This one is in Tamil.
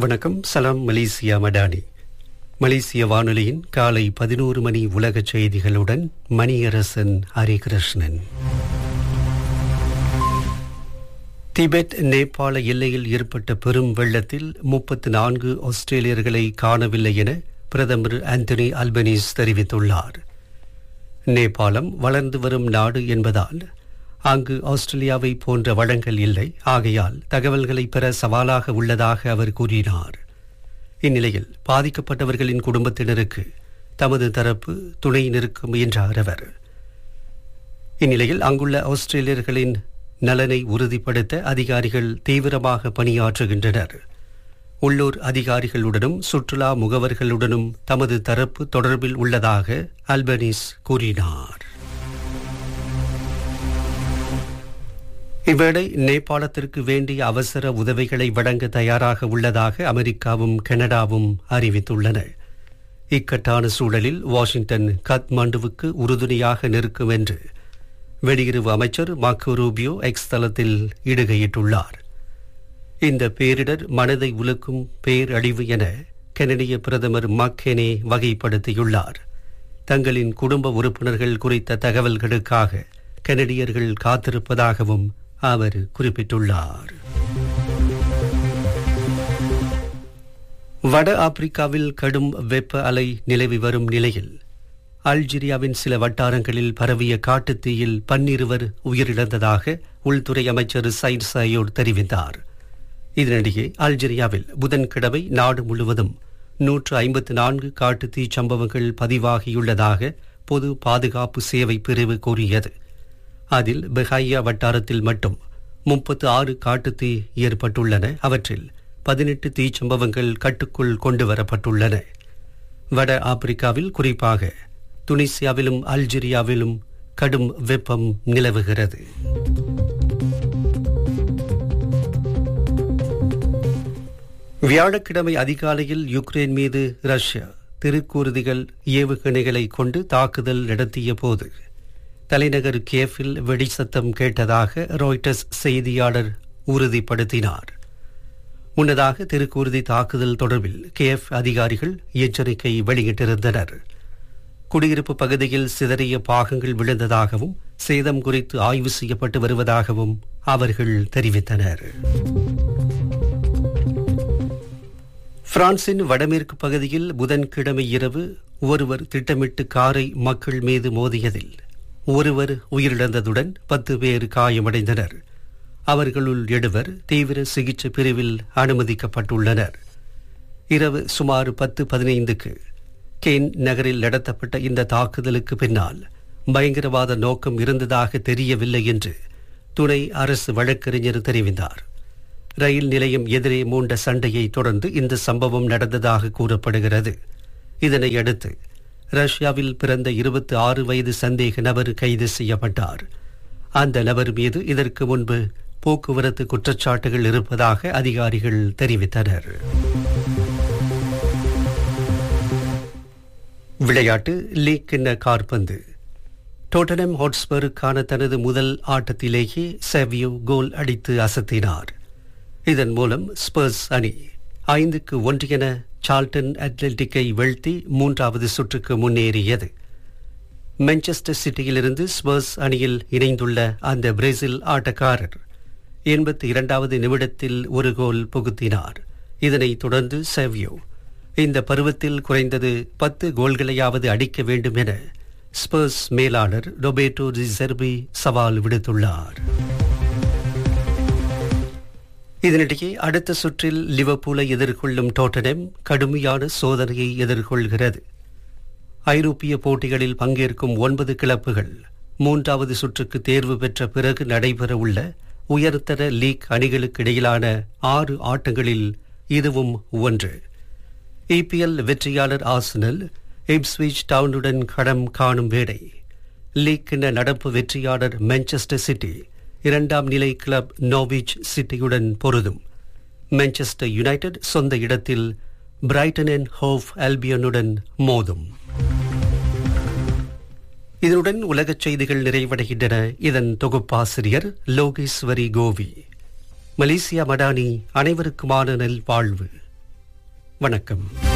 வணக்கம் சலாம் மலேசியா மடானி மலேசிய வானொலியின் காலை பதினோரு மணி உலக செய்திகளுடன் மணியரசன் ஹரிகிருஷ்ணன் திபெத் நேபாள எல்லையில் ஏற்பட்ட பெரும் வெள்ளத்தில் முப்பத்து நான்கு ஆஸ்திரேலியர்களை காணவில்லை என பிரதமர் ஆந்தனி அல்பனீஸ் தெரிவித்துள்ளார் நேபாளம் வளர்ந்து வரும் நாடு என்பதால் அங்கு ஆஸ்திரேலியாவை போன்ற வளங்கள் இல்லை ஆகையால் தகவல்களை பெற சவாலாக உள்ளதாக அவர் கூறினார் இந்நிலையில் பாதிக்கப்பட்டவர்களின் குடும்பத்தினருக்கு தமது தரப்பு துணை நிற்கும் என்றார் அவர் இந்நிலையில் அங்குள்ள ஆஸ்திரேலியர்களின் நலனை உறுதிப்படுத்த அதிகாரிகள் தீவிரமாக பணியாற்றுகின்றனர் உள்ளூர் அதிகாரிகளுடனும் சுற்றுலா முகவர்களுடனும் தமது தரப்பு தொடர்பில் உள்ளதாக அல்பனீஸ் கூறினார் இவ்வேளை நேபாளத்திற்கு வேண்டிய அவசர உதவிகளை வழங்க தயாராக உள்ளதாக அமெரிக்காவும் கனடாவும் அறிவித்துள்ளன இக்கட்டான சூழலில் வாஷிங்டன் கத்மாண்டுவுக்கு உறுதுணையாக நிற்கும் என்று வெளியுறவு அமைச்சர் மார்க்கோ ரூபியோ எக்ஸ் தளத்தில் இடுகையிட்டுள்ளார் இந்த பேரிடர் மனதை உலுக்கும் பேரழிவு என கனடிய பிரதமர் மக்கேனே வகைப்படுத்தியுள்ளார் தங்களின் குடும்ப உறுப்பினர்கள் குறித்த தகவல்களுக்காக கனடியர்கள் காத்திருப்பதாகவும் அவர் குறிப்பிட்டுள்ளார் வட ஆப்பிரிக்காவில் கடும் வெப்ப அலை நிலவி வரும் நிலையில் அல்ஜீரியாவின் சில வட்டாரங்களில் பரவிய காட்டுத்தீயில் பன்னிருவர் உயிரிழந்ததாக உள்துறை அமைச்சர் சைட் சயோட் தெரிவித்தார் இதனிடையே அல்ஜீரியாவில் புதன்கிழமை நாடு முழுவதும் நூற்று ஐம்பத்து நான்கு காட்டுத்தீ சம்பவங்கள் பதிவாகியுள்ளதாக பொது பாதுகாப்பு சேவை பிரிவு கூறியது அதில் பெஹாயா வட்டாரத்தில் மட்டும் முப்பத்து ஆறு காட்டுத்தீ ஏற்பட்டுள்ளன அவற்றில் பதினெட்டு தீச்சம்பவங்கள் கட்டுக்குள் கொண்டு வரப்பட்டுள்ளன வட ஆப்பிரிக்காவில் குறிப்பாக துனிசியாவிலும் அல்ஜீரியாவிலும் கடும் வெப்பம் நிலவுகிறது வியாழக்கிழமை அதிகாலையில் யுக்ரைன் மீது ரஷ்யா திருக்கூறுதிகள் ஏவுகணைகளை கொண்டு தாக்குதல் நடத்திய போது தலைநகர் கேஃபில் வெடிசத்தம் கேட்டதாக ராய்டர்ஸ் செய்தியாளர் உறுதிப்படுத்தினார் முன்னதாக திருக்கூறுதி தாக்குதல் தொடர்பில் கேஎஃப் அதிகாரிகள் எச்சரிக்கை வெளியிட்டிருந்தனர் குடியிருப்பு பகுதியில் சிதறிய பாகங்கள் விழுந்ததாகவும் சேதம் குறித்து ஆய்வு செய்யப்பட்டு வருவதாகவும் அவர்கள் தெரிவித்தனர் பிரான்சின் வடமேற்கு பகுதியில் புதன்கிழமை இரவு ஒருவர் திட்டமிட்டு காரை மக்கள் மீது மோதியதில் ஒருவர் உயிரிழந்ததுடன் பத்து பேர் காயமடைந்தனர் அவர்களுள் எழுவர் தீவிர சிகிச்சை பிரிவில் அனுமதிக்கப்பட்டுள்ளனர் இரவு சுமார் பத்து பதினைந்துக்கு கேன் நகரில் நடத்தப்பட்ட இந்த தாக்குதலுக்கு பின்னால் பயங்கரவாத நோக்கம் இருந்ததாக தெரியவில்லை என்று துணை அரசு வழக்கறிஞர் தெரிவித்தார் ரயில் நிலையம் எதிரே மூண்ட சண்டையை தொடர்ந்து இந்த சம்பவம் நடந்ததாக கூறப்படுகிறது இதனை அடுத்து ரஷ்யாவில் பிறந்த இருபத்தி ஆறு வயது சந்தேக நபர் கைது செய்யப்பட்டார் அந்த நபர் மீது இதற்கு முன்பு போக்குவரத்து குற்றச்சாட்டுகள் இருப்பதாக அதிகாரிகள் தெரிவித்தனர் விளையாட்டு லீக் கிண்ண கார்பந்து டோட்டனம் ஹாட்ஸ்பருக்கான தனது முதல் ஆட்டத்திலேயே செவியோ கோல் அடித்து அசத்தினார் இதன் மூலம் ஸ்பர்ஸ் அணி ஐந்துக்கு ஒன்று என சால்டன் அத்லெட்டிக்கை வீழ்த்தி மூன்றாவது சுற்றுக்கு முன்னேறியது மான்செஸ்டர் சிட்டியிலிருந்து ஸ்பர்ஸ் அணியில் இணைந்துள்ள அந்த பிரேசில் ஆட்டக்காரர் எண்பத்தி இரண்டாவது நிமிடத்தில் ஒரு கோல் புகுத்தினார் இதனைத் தொடர்ந்து செவ்யோ இந்த பருவத்தில் குறைந்தது பத்து கோல்களையாவது அடிக்க வேண்டும் என ஸ்பர்ஸ் மேலாளர் ரொபேட்டோ ரிசர்பி சவால் விடுத்துள்ளார் இதனிடையே அடுத்த சுற்றில் லிவர்பூலை எதிர்கொள்ளும் டோட்டனம் கடுமையான சோதனையை எதிர்கொள்கிறது ஐரோப்பிய போட்டிகளில் பங்கேற்கும் ஒன்பது கிளப்புகள் மூன்றாவது சுற்றுக்கு தேர்வு பெற்ற பிறகு நடைபெறவுள்ள உயர்தர லீக் அணிகளுக்கு இடையிலான ஆறு ஆட்டங்களில் இதுவும் ஒன்று இபிஎல் வெற்றியாளர் ஆர்சனல் இப்ஸ்விச் டவுனுடன் களம் காணும் வேடை லீக் கிண்ண நடப்பு வெற்றியாளர் மான்செஸ்டர் சிட்டி இரண்டாம் நிலை கிளப் நோவிச் சிட்டியுடன் பொருதும் மான்செஸ்டர் யுனைடெட் சொந்த இடத்தில் பிரைட்டன் அண்ட் ஹோவ் ஆல்பியனுடன் மோதும் இதனுடன் உலகச் செய்திகள் நிறைவடைகின்றன இதன் தொகுப்பாசிரியர் லோகேஸ்வரி கோவி மலேசியா மடானி அனைவருக்குமான நல் வாழ்வு வணக்கம்